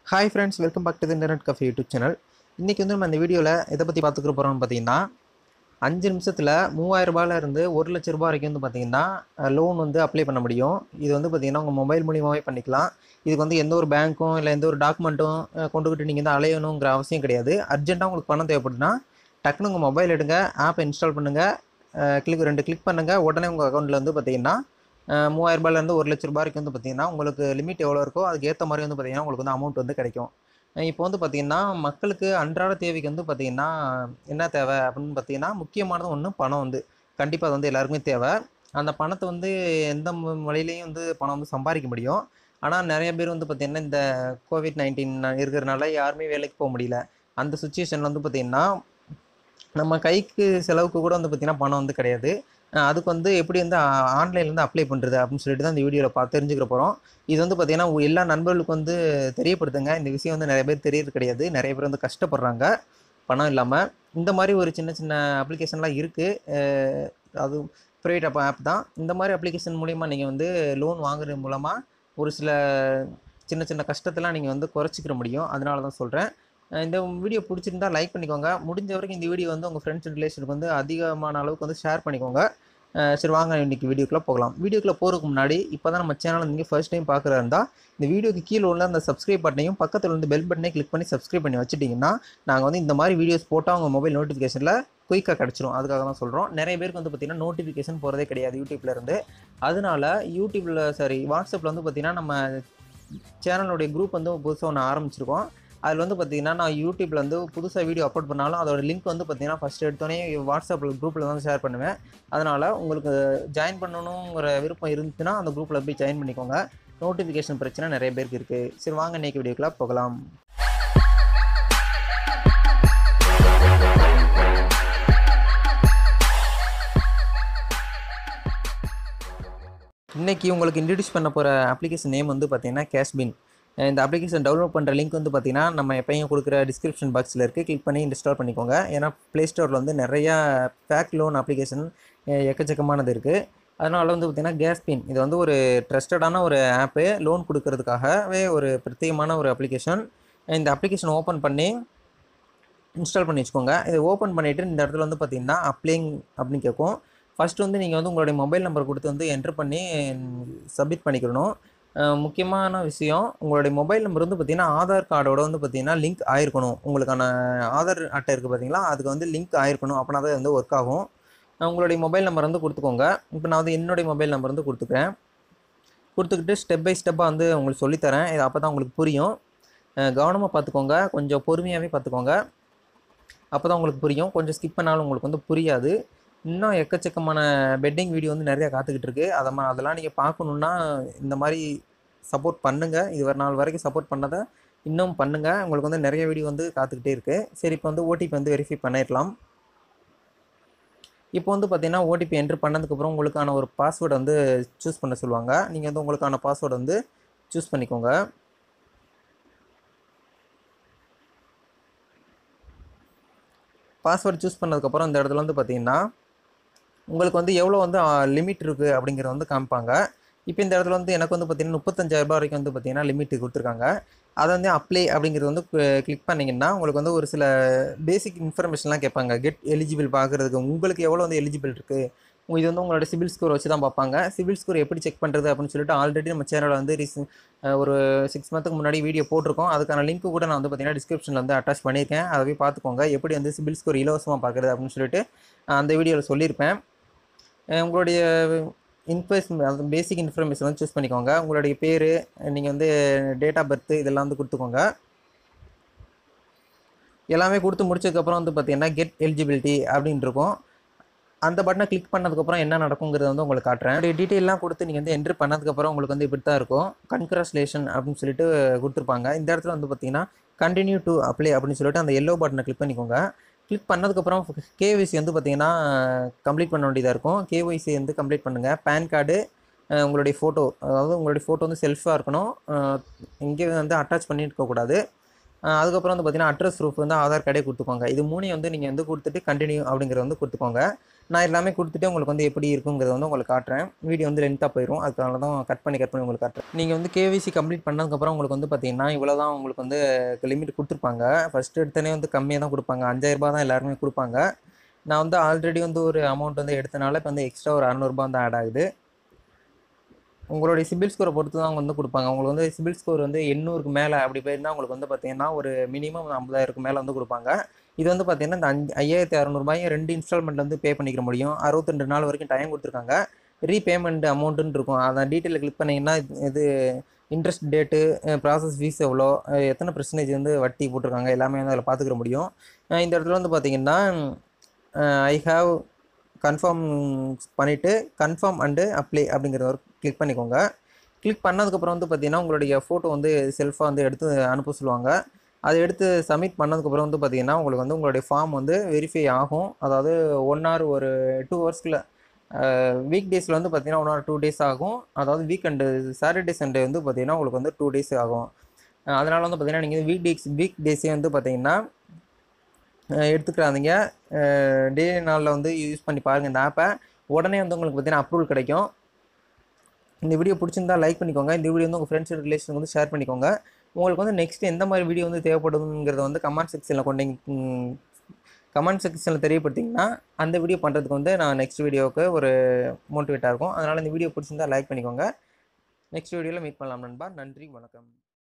hi friends welcome back to internet cafe YouTube channel இன்றைக்கி வந்து நம்ம இந்த வீடியோவில் எதை பற்றி பார்த்துக்க போகிறோம்னு பார்த்தீங்கன்னா அஞ்சு நிமிஷத்தில் மூவாயிரம் ரூபாயில இருந்து ஒரு லட்ச ரூபாய் வரைக்கும் வந்து பார்த்தீங்கன்னா லோன் வந்து அப்ளை பண்ண முடியும் இது வந்து பார்த்தீங்கன்னா உங்கள் மொபைல் மூலியமாகவே பண்ணிக்கலாம் இதுக்கு வந்து எந்த ஒரு பேங்க்கும் இல்லை எந்த ஒரு டாக்குமெண்ட்டும் கொண்டுக்கிட்டு நீங்கள் வந்து அலையணுங்கிற அவசியம் கிடையாது அர்ஜென்ட்டாக உங்களுக்கு பணம் தேவைப்படுதுன்னா டக்குனு உங்கள் மொபைல் எடுங்க ஆப்பை இன்ஸ்டால் பண்ணுங்கள் கிளிக் ரெண்டு கிளிக் பண்ணுங்கள் உடனே உங்கள் அக்கௌண்ட்டில் வந்து பார்த்தீங்கன்னா மூவாயிரம் ரூபாயிலேருந்து ஒரு லட்ச ரூபாய் வரைக்கும் வந்து பார்த்தீங்கன்னா உங்களுக்கு லிமிட் எவ்வளோ இருக்கோ அதுக்கு ஏற்ற மாதிரி வந்து பார்த்தீங்கன்னா உங்களுக்கு வந்து அமௌண்ட் வந்து கிடைக்கும் இப்போ வந்து பார்த்தீங்கன்னா மக்களுக்கு அன்றாட தேவைக்கு வந்து பார்த்தீங்கன்னா என்ன தேவை அப்படின்னு பார்த்தீங்கன்னா முக்கியமானது ஒன்று பணம் வந்து கண்டிப்பாக அது வந்து எல்லாருக்குமே தேவை அந்த பணத்தை வந்து எந்த மு- வழியிலையும் வந்து பணம் வந்து சம்பாதிக்க முடியும் ஆனால் நிறைய பேர் வந்து பார்த்தீங்கன்னா இந்த கோவிட் நைன்டீன் இருக்கிறனால யாருமே வேலைக்கு போக முடியல அந்த சுச்சுவேஷனில் வந்து பார்த்தீங்கன்னா நம்ம கைக்கு செலவுக்கு கூட வந்து பார்த்திங்கன்னா பணம் வந்து கிடையாது அஹ் அதுக்கு வந்து எப்படி வந்து ஆன்லைனில் வந்து அப்ளை பண்ணுறது அப்படின்னு சொல்லிட்டு தான் இந்த வீடியோவில் பார்த்து தெரிஞ்சுக்க போகிறோம் இது வந்து பார்த்திங்கன்னா உங்க எல்லா நண்பர்களுக்கும் வந்து தெரியப்படுத்துங்க இந்த விஷயம் வந்து நிறைய பேர் தெரியறது கிடையாது நிறைய பேர் வந்து கஷ்டப்படுறாங்க பணம் இல்லாமல் இந்த மாதிரி ஒரு சின்ன சின்ன அப்ளிகேஷன்லாம் இருக்குது அது ப்ரைவேட் அப் ஆப் தான் இந்த மாதிரி அப்ளிகேஷன் மூலிமா நீங்கள் வந்து லோன் வாங்குறது மூலமாக ஒரு சில சின்ன சின்ன கஷ்டத்தெல்லாம் நீங்கள் வந்து குறைச்சிக்கிற முடியும் அதனால தான் சொல்கிறேன் இந்த வீடியோ பிடிச்சிருந்தா லைக் பண்ணிக்கோங்க முடிஞ்ச வரைக்கும் இந்த வீடியோ வந்து உங்கள் ஃப்ரெண்ட்ஸ் ரிலேஷனுக்கு வந்து அதிகமான அளவுக்கு வந்து ஷேர் பண்ணிக்கோங்க அஹ் சரி வாங்க இன்னைக்கு வீடியோக்குள்ளே போகலாம் வீடியோக்குள்ளே போகிறதுக்கு முன்னாடி இப்போ தான் நம்ம சேனல் நீங்கள் ஃபர்ஸ்ட் டைம் பார்க்குறா இருந்தால் இந்த வீடியோக்கு கீழே உள்ள அந்த சப்ஸ்கிரைப் பட்டனையும் பக்கத்தில் வந்து பெல் பட்டனை கிளிக் பண்ணி சப்ஸ்கிரைப் பண்ணி வச்சுட்டிங்கன்னா நாங்கள் வந்து இந்த மாதிரி வீடியோஸ் போட்டால் உங்கள் மொபைல் நோட்டிஃபிகேஷனில் குயிக்காக கிடச்சிரும் அதுக்காக தான் சொல்கிறோம் நிறைய பேருக்கு வந்து பார்த்திங்கன்னா நோட்டிஃபிகேஷன் போகிறதே கிடையாது யூடியூப்ல இருந்து அதனால யூடியூப்பில் சாரி வாட்ஸ்அப்பில் வந்து பார்த்திங்கன்னா நம்ம சேனலுடைய குரூப் வந்து புதுசாக ஒன்று ஆரம்பிச்சிருக்கோம் அதில் வந்து பார்த்தீங்கன்னா நான் யூடியூப்பில் வந்து புதுசாக வீடியோ அப்லோட் பண்ணாலும் அதோட லிங்க் வந்து பார்த்தீங்கன்னா ஃபஸ்ட் எடுத்தோடனே வாட்ஸ்அப்பில் குரூப்பில் தான் ஷேர் பண்ணுவேன் அதனால் உங்களுக்கு ஜாயின் பண்ணணுங்கிற விருப்பம் இருந்துச்சுன்னா அந்த குரூப்பில் போய் ஜாயின் பண்ணிக்கோங்க நோட்டிஃபிகேஷன் பிரச்சனை நிறைய பேருக்கு இருக்குது சரி வாங்க இன்னைக்கு வீடியோக்குள்ள போகலாம் இன்னைக்கு உங்களுக்கு இன்ட்ரடியூஸ் பண்ண போகிற அப்ளிகேஷன் நேம் வந்து பார்த்தீங்கன்னா கேஷ்பின் இந்த அப்ளிகேஷன் டவுன்லோட் பண்ணுற லிங்க் வந்து பார்த்தீங்கன்னா நம்ம எப்பயும் கொடுக்குற டிஸ்கிரிப்ஷன் பாக்ஸில் இருக்குது கிளிக் பண்ணி இன்ஸ்டால் பண்ணிக்கோங்க ஏன்னா ப்ளே ஸ்டோரில் வந்து நிறையா பேக் லோன் அப்ளிகேஷன் எக்கச்சக்கமானது இருக்குது அதனால வந்து பார்த்தீங்கன்னா கேஸ்பின் இது வந்து ஒரு ட்ரஸ்டடான ஒரு ஆப்பு லோன் கொடுக்கறதுக்காகவே ஒரு பிரத்யேகமான ஒரு அப்ளிகேஷன் இந்த அப்ளிகேஷன் ஓப்பன் பண்ணி இன்ஸ்டால் பண்ணி வச்சுக்கோங்க இதை ஓப்பன் பண்ணிவிட்டு இந்த இடத்துல வந்து பார்த்தீங்கன்னா அப்ளைங் அப்படின்னு கேட்கும் ஃபர்ஸ்ட் வந்து நீங்கள் வந்து உங்களுடைய மொபைல் நம்பர் கொடுத்து வந்து என்ட்ரு பண்ணி சப்மிட் பண்ணிக்கணும் அஹ் முக்கியமான விஷயம் உங்களுடைய மொபைல் நம்பர் வந்து பார்த்தீங்கன்னா ஆதார் கார்டோட வந்து பார்த்தீங்கன்னா லிங்க் ஆயிருக்கணும் உங்களுக்கான ஆதார் அட்டை இருக்குது பார்த்தீங்களா அதுக்கு வந்து லிங்க் ஆயிருக்கணும் அப்படின்னா தான் வந்து ஒர்க் ஆகும் அஹ் உங்களுடைய மொபைல் நம்பர் வந்து கொடுத்துக்கோங்க இப்போ நான் வந்து என்னுடைய மொபைல் நம்பர் வந்து கொடுத்துக்கிறேன் கொடுத்துக்கிட்டு ஸ்டெப் பை ஸ்டெப்பாக வந்து உங்களுக்கு சொல்லித்தரேன் இது அப்போ தான் உங்களுக்கு புரியும் கவனமாக பார்த்துக்கோங்க கொஞ்சம் பொறுமையாகவே பார்த்துக்கோங்க அப்போ தான் உங்களுக்கு புரியும் கொஞ்சம் ஸ்கிப் பண்ணாலும் உங்களுக்கு வந்து புரியாது இன்னும் எக்கச்சக்கமான பெட்டிங் வீடியோ வந்து நிறையா காத்துக்கிட்டு இருக்கு அதை மா- அதெல்லாம் நீங்கள் பார்க்கணுன்னா இந்த மாதிரி சப்போர்ட் பண்ணுங்கள் இது ஒரு நாள் வரைக்கும் சப்போர்ட் பண்ணதை இன்னும் பண்ணுங்கள் உங்களுக்கு வந்து நிறைய வீடியோ வந்து காத்துக்கிட்டே இருக்குது சரி இப்போ வந்து ஓடிபி வந்து வெரிஃபை பண்ணிடலாம் இப்போ வந்து பார்த்தீங்கன்னா ஓடிபி என்ட்ரு பண்ணதுக்கப்புறம் உங்களுக்கான ஒரு பாஸ்வேர்டு வந்து சூஸ் பண்ண சொல்லுவாங்க நீங்கள் வந்து உங்களுக்கான பாஸ்வேர்டு வந்து சூஸ் பண்ணிக்கோங்க பாஸ்வேர்டு சூஸ் பண்ணதுக்கப்புறம் இந்த இடத்துல வந்து பார்த்தீங்கன்னா உங்களுக்கு வந்து எவ்வளோ வந்து லிமிட் இருக்குது அப்படிங்கிறத வந்து காமிப்பாங்க இப்போ இந்த இடத்துல வந்து எனக்கு வந்து பார்த்தீங்கன்னா முப்பத்தஞ்சாயிரம் ரூபாய் வரைக்கும் வந்து பார்த்தீங்கன்னா லிமிட் கொடுத்துருக்காங்க அதை வந்து அப்ளை அப்படிங்கிறது வந்து கிளிக் பண்ணிங்கன்னா உங்களுக்கு வந்து ஒரு சில பேசிக் இன்ஃபர்மேஷன்லாம் கேட்பாங்க கெட் எலிஜிபிள் பார்க்குறதுக்கு உங்களுக்கு எவ்வளோ வந்து எலிஜிபிள் இருக்குது இது வந்து உங்களோட சிபில் ஸ்கோர் வச்சு தான் பார்ப்பாங்க சிபில் ஸ்கோர் எப்படி செக் பண்ணுறது அப்படின்னு சொல்லிட்டு ஆல்ரெடி நம்ம சேனலில் வந்து ரீசன் ஒரு சிக்ஸ் மந்த்துக்கு முன்னாடி வீடியோ போட்டிருக்கோம் அதுக்கான லிங்க் கூட நான் வந்து பார்த்தீங்கன்னா டிஸ்கிரிப்ஷனில் வந்து அட்டாச் பண்ணியிருக்கேன் அதை போய் பார்த்துக்கோங்க எப்படி வந்து சிபில் ஸ்கோர் இலவசமாக பார்க்குறது அப்படின்னு சொல்லிட்டு அஹ் அந்த வீடியோவில் சொல்லியிருப்பேன் அஹ் உங்களுடைய இன்ஃபர்ஸ் அது பேசிக் இன்ஃபர்மேஷன் வந்து சூஸ் பண்ணிக்கோங்க உங்களுடைய பேர் நீங்கள் வந்து டேட் ஆஃப் பர்த் இதெல்லாம் வந்து கொடுத்துக்கோங்க எல்லாமே கொடுத்து முடிச்சதுக்கப்புறம் வந்து பார்த்தீங்கன்னா கெட் எலிஜிபிலிட்டி அப்படின்னு இருக்கும் அந்த பட்டனை கிளிக் பண்ணதுக்கப்புறம் என்ன நடக்குங்கிறத வந்து உங்களுக்கு காட்டுறேன் அப்படி டீட்டெயிலாம் கொடுத்து நீங்கள் வந்து என்ட்ரு பண்ணதுக்கப்புறம் உங்களுக்கு வந்து இப்படி தான் இருக்கும் கன்க்ராச்சுலேஷன் அப்படின்னு சொல்லிட்டு கொடுத்துருப்பாங்க இந்த இடத்துல வந்து பார்த்தீங்கன்னா கண்டினியூ டு அப்ளை அப்படின்னு சொல்லிட்டு அந்த எல்லோ பட்டனை கிளிக் பண்ணிக்கோங்க கிளிக் பண்ணதுக்கப்புறம் கேஒய்சி வந்து பார்த்தீங்கன்னா கம்ப்ளீட் பண்ண வேண்டியதாக இருக்கும் கேஒய்சி வந்து கம்ப்ளீட் பண்ணுங்கள் பேன் கார்டு உங்களுடைய ஃபோட்டோ அதாவது உங்களுடைய ஃபோட்டோ வந்து செல்ஃபாக இருக்கணும் இங்கே வந்து அட்டாச் பண்ணிட்டு இருக்கக்கூடாது அஹ் அதுக்கப்புறம் வந்து பார்த்தீங்கன்னா அட்ரஸ் ப்ரூஃப் வந்து ஆதார் கார்டே கொடுத்துக்கோங்க இது மூணையும் வந்து நீங்கள் வந்து கொடுத்துட்டு கண்டினியூ அப்படிங்கிறத வந்து கொடுத்துக்கோங்க நான் எல்லாமே கொடுத்துட்டு உங்களுக்கு வந்து எப்படி இருக்குங்கிறத வந்து உங்களுக்கு காட்டுறேன் வீடியோ வந்து லென்த்தாக போயிடும் அதுக்காக தான் கட் பண்ணி கட் பண்ணி உங்களுக்கு காட்டுறேன் நீங்கள் வந்து கேவிசி கம்ப்ளீட் பண்ணதுக்கப்புறம் உங்களுக்கு வந்து பார்த்தீங்கன்னா இவ்வளோ தான் உங்களுக்கு வந்து லிமிட் கொடுத்துருப்பாங்க ஃபஸ்ட்டு எடுத்தனே வந்து கம்மியாக தான் கொடுப்பாங்க அஞ்சாயிரரூபா தான் எல்லாருமே கொடுப்பாங்க நான் வந்து ஆல்ரெடி வந்து ஒரு அமௌண்ட் வந்து எடுத்தனால இப்போ வந்து எக்ஸ்ட்ரா ஒரு அறநூறுபா வந்து ஆட் ஆகுது உங்களுடைய சிபில் ஸ்கோரை பொறுத்து தான் வந்து கொடுப்பாங்க உங்களுக்கு வந்து சிபில் ஸ்கோர் வந்து எண்ணூறுக்கு மேலே அப்படி போயிருந்தால் உங்களுக்கு வந்து பார்த்தீங்கன்னா ஒரு மினிமம் ஐம்பதாயிரக்கு மேலே வந்து கொடுப்பாங்க இது வந்து பார்த்தீங்கன்னா இந்த அஞ்சு ஐயாயிரத்தி அறநூறுபாயும் ரெண்டு இன்ஸ்டால்மெண்ட் வந்து பே பண்ணிக்கிற முடியும் அறுபத்தெண்டு நாள் வரைக்கும் டைம் கொடுத்துருக்காங்க ரீபேமெண்ட் அமௌண்ட்டுன்னு இருக்கும் அந்த டீட்டெயிலில் கிளிக் பண்ணிங்கன்னா இது- இது இன்ட்ரெஸ்ட் டேட்டு ப்ராசஸ் ஃபீஸ் எவ்வளோ அஹ் எத்தனை பர்சன்டேஜ் வந்து வட்டி போட்டிருக்காங்க எல்லாமே வந்து அதில் பார்த்துக்கிற முடியும் அஹ் இந்த இடத்துல வந்து பார்த்தீங்கன்னா ஐ ஹாவ் கன்ஃபார்ம் பண்ணிவிட்டு கன்ஃபார்ம் அண்டு அப்ளை அப்படிங்கிறத ஒரு கிளிக் பண்ணிக்கோங்க கிளிக் பண்ணதுக்கப்புறம் வந்து பார்த்தீங்கன்னா உங்களுடைய ஃபோட்டோ வந்து செல்ஃபாக வந்து எடுத்து அனுப்ப சொல்லுவாங்க அதை எடுத்து சப்மிட் பண்ணதுக்கப்புறம் வந்து பார்த்தீங்கன்னா உங்களுக்கு வந்து உங்களுடைய ஃபார்ம் வந்து வெரிஃபை ஆகும் அதாவது ஒன் ஹவர் ஒரு டூ ஹவர்ஸ்க்குள்ள வீக் டேஸில் வந்து பார்த்தீங்கன்னா ஒன் ஹவர் டூ டேஸ் ஆகும் அதாவது வீக்கெண்டு சாட்டர்டே சண்டே வந்து பார்த்தீங்கன்னா உங்களுக்கு வந்து டூ டேஸ் ஆகும் அஹ் அதனால வந்து பார்த்தீங்கன்னா நீங்கள் வீக் டேஸ் வீக் டேஸே வந்து பார்த்தீங்கன்னா அஹ் எடுத்துக்கிறாதீங்க டே நாளில் வந்து யூஸ் பண்ணி பாருங்கள் இந்த ஆப்பை உடனே வந்து உங்களுக்கு பார்த்தீங்கன்னா அப்ரூவல் கிடைக்கும் இந்த வீடியோ பிடிச்சிருந்தா லைக் பண்ணிக்கோங்க இந்த வீடியோ வந்து உங்கள் ஃப்ரெண்ட்ஸ் ரிலேஷனுக்கு வந்து ஷேர் பண்ணிக்கோங்க உங்களுக்கு வந்து நெக்ஸ்ட் எந்த மாதிரி வீடியோ வந்து தேவைப்படுதுங்கிறத வந்து கமெண்ட் செக்ஷனில் கொண்டு கமெண்ட் செக்ஷனில் தெரியப்படுத்திங்கன்னா அந்த வீடியோ பண்ணுறதுக்கு வந்து நான் நெக்ஸ்ட் வீடியோவுக்கு ஒரு மோட்டிவேட்டாக இருக்கும் அதனால் இந்த வீடியோ பிடிச்சிருந்தா லைக் பண்ணிக்கோங்க நெக்ஸ்ட் வீடியோவில் மீட் பண்ணலாம் நண்பா நன்றி வணக்கம்